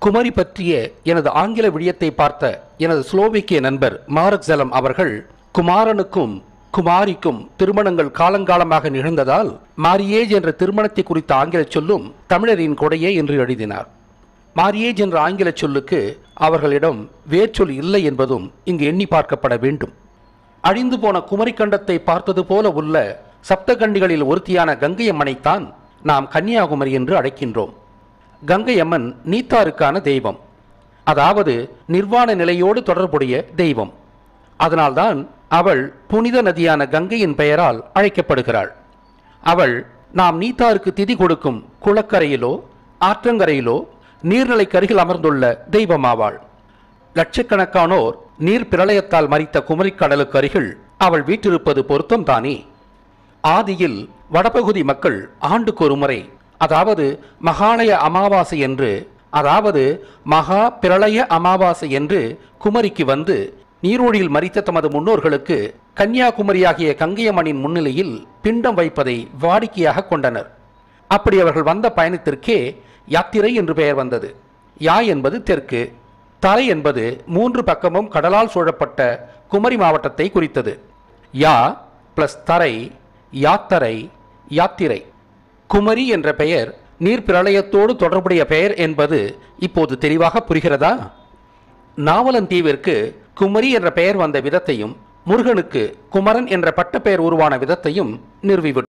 குமரி பற்றிய எனது ஆங்கில விடயத்தை பார்த்த எனது ஸ்லோவேக்கிய நண்பர் மாரக் ஜலம் அவர்கள் குமாரனுக்கும் குமாரிக்கும் திருமணங்கள் காலங்காலமாக நிகழ்ந்ததால் மாரியேஜ் என்ற திருமணத்தை குறித்த ஆங்கில சொல்லும் தமிழரின் கொடையே என்று எழுதினார் மாரியேஜ் என்ற ஆங்கில சொல்லுக்கு அவர்களிடம் வேர்ச்சொல் இல்லை என்பதும் இங்கு எண்ணி பார்க்கப்பட வேண்டும் அழிந்து போன குமரிக்கண்டத்தை பார்த்தது போல உள்ள சப்தகண்டிகளில் ஒருத்தியான கங்கையம்மனைத்தான் நாம் கன்னியாகுமரி என்று அழைக்கின்றோம் கங்கையம்மன் நீத்தாருக்கான தெய்வம் அதாவது நிர்வாண நிலையோடு தொடர்புடைய தெய்வம் அதனால்தான் அவள் புனித நதியான கங்கையின் பெயரால் அழைக்கப்படுகிறாள் அவள் நாம் நீத்தாருக்கு திதி கொடுக்கும் குளக்கரையிலோ ஆற்றங்கரையிலோ நீர்நிலைக்கருகில் அமர்ந்துள்ள தெய்வமாவாள் லட்சக்கணக்கானோர் நீர் பிரளயத்தால் மறித்த குமரிக்கடலுக்கு அருகில் அவள் வீற்றிருப்பது பொருத்தம்தானே ஆதியில் வடபகுதி மக்கள் ஆண்டுக்கு ஒரு முறை அதாவது மகாலய அமாவாசை என்று அதாவது மகா பிரளய அமாவாசை என்று குமரிக்கு வந்து நீரோடியில் மறித்த தமது முன்னோர்களுக்கு கன்னியாகுமரியாகிய கங்கையம்மனின் முன்னிலையில் பிண்டம் வைப்பதை வாடிக்கையாக கொண்டனர் அப்படி அவர்கள் வந்த பயணத்திற்கே யாத்திரை என்று பெயர் வந்தது யா என்பது தெற்கு தரை என்பது மூன்று பக்கமும் கடலால் சூழப்பட்ட குமரி மாவட்டத்தை குறித்தது யா பிளஸ் தரை யாத்தரை யாத்திரை குமரி என்ற பெயர் நீர் பிரளயத்தோடு தொடர்புடைய பெயர் என்பது இப்போது தெளிவாக புரிகிறதா நாவலன் தீவிற்கு குமரி என்ற பெயர் வந்த விதத்தையும் முருகனுக்கு குமரன் என்ற பட்டப்பெயர் உருவான விதத்தையும் நிறுவிவிட்டோம்